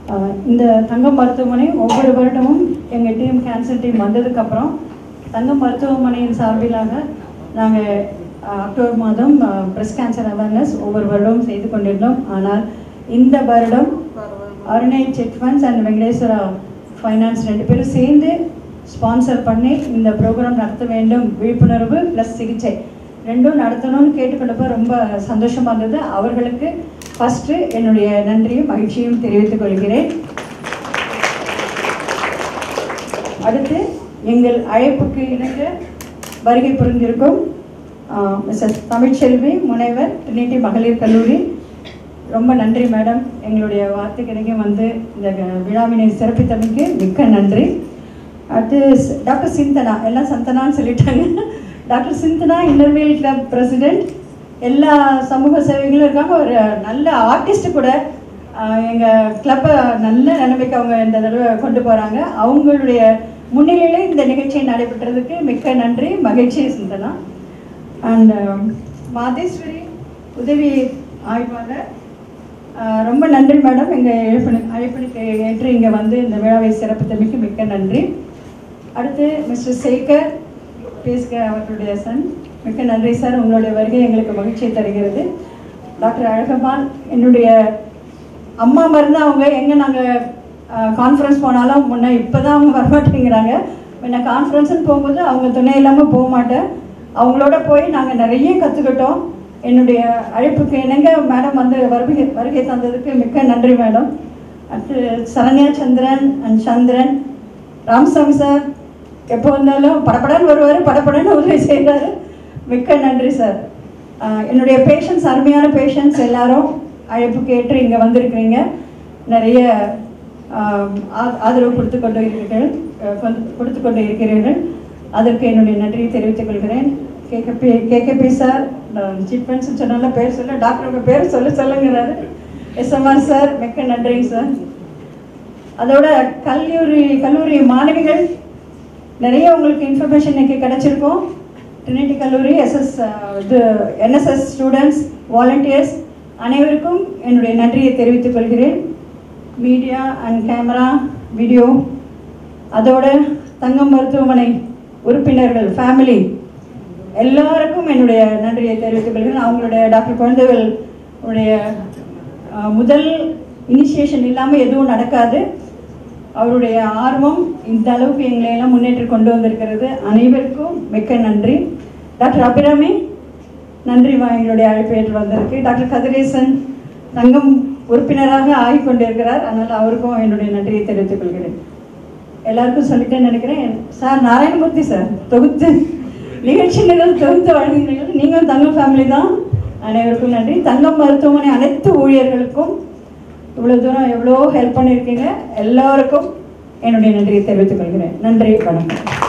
ஆஹ் இந்த தங்கம் மருத்துவமனை ஒவ்வொரு வருடமும் எங்கள் டீம் கேன்சர் டீம் வந்ததுக்கப்புறம் தங்கம் மருத்துவமனையின் சார்பிலாக நாங்கள் அக்டோபர் மாதம் பிரஸ்ட் கேன்சர் அவேர்னஸ் ஒவ்வொரு வருடமும் செய்து கொண்டிருந்தோம் ஆனால் இந்த வருடம் Arunai set funds and Venkateswara finance ரெண்டு பேரும் சேர்ந்து ஸ்பான்சர் பண்ணி இந்த ப்ரோக்ராம் நடத்த வேண்டும் விழிப்புணர்வு ப்ளஸ் சிகிச்சை ரெண்டும் நடத்தணும்னு கேட்டுக்கொண்டப்ப ரொம்ப சந்தோஷமாக இருந்தது அவர்களுக்கு ஃபஸ்ட்டு என்னுடைய நன்றியும் மகிழ்ச்சியும் தெரிவித்துக் கொள்கிறேன் அடுத்து எங்கள் அழைப்புக்கு இணங்க வருகை புரிந்திருக்கும் மிஸ்ஸஸ் தமிழ்ச்செல்வி முனைவர் ட்ரினிட்டி மகளிர் கல்லூரி ரொம்ப நன்றி மேடம் எங்களுடைய வார்த்தைக்கு இணங்க வந்து இந்த க- விழாவினை சிறப்பித்தமைக்கு மிக்க நன்றி அடுத்து ஸ்- டாக்டர் சிந்தனா எல்லாம் சந்தனான்னு சொல்லிட்டாங்க doctor Chinthana Inner Wheel club president எல்லா சமூக சேவைகளும் இருக்காங்க ஒரு நல்ல ஆர்டிஸ்ட் கூட ஆஹ் எங்க கிளப்பை நல்ல நிலைமைக்கு அவங்க இந்த தடவை கொண்டு போறாங்க அவங்களுடைய முன்னிலையில இந்த நிகழ்ச்சி நடைபெற்றதுக்கு மிக்க நன்றி மகிழ்ச்சி சிந்தனா அண்ட் மாதேஸ்வரி உதவி ஆய்வாளர் ஆஹ் ரொம்ப நன்றி மேடம் எங்கள் அழைப்பினு அழைப்பினுக்கு ஏற்று இங்கே வந்து இந்த விழாவை சிறப்பித்தமைக்கு மிக்க நன்றி அடுத்து மிஸ்டர் சேகர் பேசுக அவர்களுடைய சன் மிக்க நன்றி சார் உங்களுடைய வருகை எங்களுக்கு மகிழ்ச்சியை தருகிறது டாக்டர் அழகம்மாள் என்னுடைய அம்மா மாதிரி தான் அவங்க எங்கே நாங்கள் கான்ஃபரன்ஸ் போனாலும் முன்ன இப்போ தான் அவங்க வரமாட்டேங்கிறாங்க முன்ன கான்ஃபரன்ஸ்னு போகும்போது அவங்க துணை இல்லாமல் போக மாட்டேன் அவங்களோட போய் நாங்கள் நிறைய கற்றுக்கிட்டோம் என்னுடைய அழைப்புக்கு இணங்க மேடம் வந்து வருகை வருகை தந்ததுக்கு மிக்க நன்றி மேடம் அடுத்து சரண்யா சந்திரன் அண்ட் சந்திரன் ராமசாமி சார் எப்போ வந்தாலும் படபடன்னு வருவார் படபடன்னு உதவி செய்கிறாரு மிக்க நன்றி சார் ஆஹ் என்னுடைய பேஷண்ட்ஸ் அருமையான பேஷண்ட்ஸ் எல்லாரும் அழைப்புக்கு ஏற்று இங்கே வந்திருக்கிறீங்க நிறைய ஆஹ் ஆ- ஆதரவு கொடுத்து கொண்டு இருக்கிறீர்கள் அஹ் கொண்டு- கொடுத்து கொண்டு இருக்கிறீர்கள் அதற்கு என்னுடைய நன்றியை தெரிவித்துக் கொள்கிறேன் கேகபி கேகபி சார் சிப்பன்ஸ் சொன்னால பேர் சொல்ல டாக்டர் உங்க பேர் சொல்ல சொல்லுங்கிறாரு எஸ்எம்ஆர் சார் மிக்க நன்றிங்க சார் அதோட கல்லூரி கல்லூரி மாணவிகள் நிறைய உங்களுக்கு இன்ஃபர்மேஷன் இன்னைக்கு கிடைச்சிருக்கும் ட்ரினிட்டி கல்லூரி எஸ்எஸ் இது என்எஸ்எஸ் ஸ்டூடெண்ட்ஸ் வாலண்டியர்ஸ் அனைவருக்கும் என்னுடைய நன்றியை தெரிவித்துக் கொள்கிறேன் மீடியா அண்ட் கேமரா வீடியோ அதோட தங்கம் மருத்துவமனை உறுப்பினர்கள் ஃபேமிலி எல்லாருக்கும் என்னுடைய நன்றியை தெரிவித்துக் கொள்கிறேன் அவங்களுடைய டாக்டர் குழந்தைகள் உடைய அஹ், முதல் இனிஷியேஷன் இல்லாமல் எதுவும் நடக்காது அவருடைய ஆர்வம் இந்த அளவுக்கு எங்களை எல்லாம் முன்னேற்றி கொண்டு வந்திருக்கிறது அனைவருக்கும் மிக்க நன்றி டாக்டர் அபிராமி நன்றி மா எங்களுடைய அழைப்பு ஏற்று வந்திருக்கு டாக்டர் கதிரேசன் தங்கம் உறுப்பினராக ஆகிக் கொண்டிருக்கிறார் அதனால் அவருக்கும் என்னுடைய நன்றியை தெரிவித்துக் கொள்கிறேன் எல்லாருக்கும் சொல்லிட்டேன்னு நினைக்கிறேன் சார் நாராயணமூர்த்தி சார் தொகுத்து நிகழ்ச்சி நிகழ் தொகுத்து வழங்குகிறீர்கள் நீங்களும் தங்கம் ஃபேமிலி தான் அனைவருக்கும் நன்றி தங்கம் மருத்துவமனை அனைத்து ஊழியர்களுக்கும் இவ்வளோ தூரம் எவ்வளோ ஹெல்ப் பண்ணியிருக்கீங்க எல்லாருக்கும் என்னுடைய நன்றியை தெரிவித்துக் கொள்கிறேன் நன்றி வணக்கம்